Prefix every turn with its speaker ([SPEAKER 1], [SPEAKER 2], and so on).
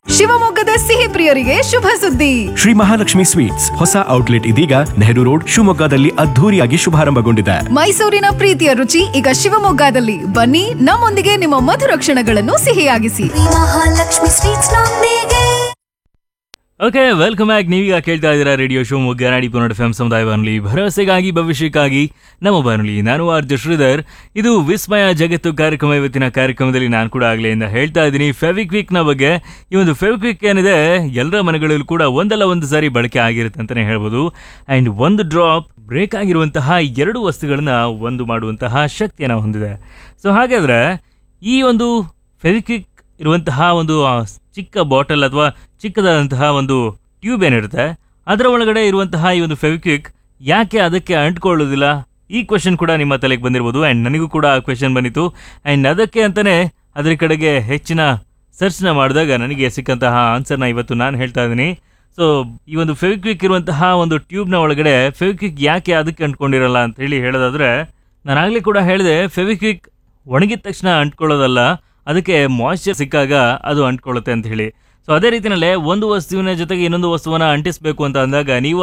[SPEAKER 1] ಶಿವಮೊಗ್ಗದ ಸಿಹಿ ಪ್ರಿಯರಿಗೆ ಶುಭ ಸುದ್ದಿ
[SPEAKER 2] ಶ್ರೀ ಮಹಾಲಕ್ಷ್ಮಿ ಸ್ವೀಟ್ಸ್ ಹೊಸ ಔಟ್ಲೆಟ್ ಇದೀಗ ನೆಹರು ರೋಡ್ ಶಿವಮೊಗ್ಗದಲ್ಲಿ ಅದ್ಧೂರಿಯಾಗಿ ಶುಭಾರಂಭಗೊಂಡಿದೆ
[SPEAKER 1] ಮೈಸೂರಿನ ಪ್ರೀತಿಯ ರುಚಿ ಈಗ ಶಿವಮೊಗ್ಗದಲ್ಲಿ ಬನ್ನಿ ನಮ್ಮೊಂದಿಗೆ ನಿಮ್ಮ ಮಧುರ ಕ್ಷಣಗಳನ್ನು ಸಿಹಿಯಾಗಿಸಿ
[SPEAKER 3] ಮಹಾಲಕ್ಷ್ಮಿ ಸ್ವೀಟ್ಸ್ ನೊಂದಿಗೆ
[SPEAKER 4] ಓಕೆ ವೆಲ್ಕಮ್ ಬ್ಯಾಕ್ ನೀವೀಗ ಕೇಳ್ತಾ ಇದ್ದೀರಾ ರೇಡಿಯೋ ಶಿವಮೊಗ್ಗ ನಾಡಿ ಪುನರ್ ಎಫ್ ಸಮುದಾಯ ಬಾನುಲಿ ಭರವಸೆಗಾಗಿ ಭವಿಷ್ಯಕ್ಕಾಗಿ ನಮ್ಮ ಬಾನುಲಿ ನಾನು ಆರ್ ಜೆ ಶ್ರೀಧರ್ ಇದು ವಿಸ್ಮಯ ಜಗತ್ತು ಕಾರ್ಯಕ್ರಮ ಇವತ್ತಿನ ಕಾರ್ಯಕ್ರಮದಲ್ಲಿ ನಾನು ಕೂಡ ಆಗ್ಲೆಯಿಂದ ಹೇಳ್ತಾ ಇದ್ದೀನಿ ಫೆವಿಕ್ವಿಕ್ನ ಬಗ್ಗೆ ಈ ಒಂದು ಫೆವಿಕ್ವಿಕ್ ಏನಿದೆ ಎಲ್ಲರ ಮನೆಗಳಲ್ಲೂ ಕೂಡ ಒಂದಲ್ಲ ಒಂದು ಸಾರಿ ಬಳಕೆ ಆಗಿರುತ್ತೆ ಅಂತಲೇ ಹೇಳ್ಬೋದು ಆ್ಯಂಡ್ ಒಂದು ಡ್ರಾಪ್ ಬ್ರೇಕ್ ಆಗಿರುವಂತಹ ಎರಡು ವಸ್ತುಗಳನ್ನ ಒಂದು ಮಾಡುವಂತಹ ಶಕ್ತಿಯನ್ನು ಹೊಂದಿದೆ ಸೊ ಹಾಗಾದ್ರೆ ಈ ಒಂದು ಫೆವಿಕ್ವಿಕ್ ಇರುವಂತಹ ಒಂದು ಆ, ಚಿಕ್ಕ ಬಾಟಲ್ ಅಥವಾ ಚಿಕ್ಕದಾದಂತಹ ಒಂದು ಟ್ಯೂಬ್ ಏನಿರುತ್ತೆ ಅದರ ಒಳಗಡೆ ಇರುವಂತಹ ಈ ಒಂದು ಫೆವಿಕ್ವಿಕ್ ಯಾಕೆ ಅದಕ್ಕೆ ಅಂಟ್ಕೊಳ್ಳೋದಿಲ್ಲ ಈ ಕ್ವೆಶನ್ ಕೂಡ ನಿಮ್ಮ ತಲೆಗೆ ಬಂದಿರ್ಬೋದು ಆ್ಯಂಡ್ ನನಗೂ ಕೂಡ ಆ ಕ್ವೆಶನ್ ಬಂದಿತ್ತು ಆ್ಯಂಡ್ ಅದಕ್ಕೆ ಅಂತಲೇ ಅದರ ಕಡೆಗೆ ಹೆಚ್ಚಿನ ಸರ್ಚ್ನ ಮಾಡಿದಾಗ ನನಗೆ ಸಿಕ್ಕಂತಹ ಆನ್ಸರ್ನ ಇವತ್ತು ನಾನು ಹೇಳ್ತಾ ಇದ್ದೀನಿ ಸೊ ಈ ಒಂದು ಫೆವಿಕ್ವಿಕ್ ಇರುವಂತಹ ಒಂದು ಟ್ಯೂಬ್ನ ಒಳಗಡೆ ಫೆವಿಕ್ವಿಕ್ ಯಾಕೆ ಅದಕ್ಕೆ ಅಂಟ್ಕೊಂಡಿರಲ್ಲ ಅಂತ ಹೇಳಿ ಹೇಳೋದಾದ್ರೆ ನಾನು ಆಗಲೇ ಕೂಡ ಹೇಳಿದೆ ಫೆವಿಕ್ವಿಕ್ ಒಣಗಿದ ತಕ್ಷಣ ಅಂಟ್ಕೊಳ್ಳೋದಲ್ಲ ಅದಕ್ಕೆ ಮಾಯ್ಶ್ಚರ್ ಸಿಕ್ಕಾಗ ಅದು ಅಂಟ್ಕೊಳ್ಳುತ್ತೆ ಅಂತ ಹೇಳಿ ಸೊ ಅದೇ ರೀತಿಯಲ್ಲೇ ಒಂದು ವಸ್ತುವಿನ ಜೊತೆಗೆ ಇನ್ನೊಂದು ವಸ್ತುವನ್ನ ಅಂಟಿಸಬೇಕು ಅಂತ ಅಂದಾಗ ನೀವು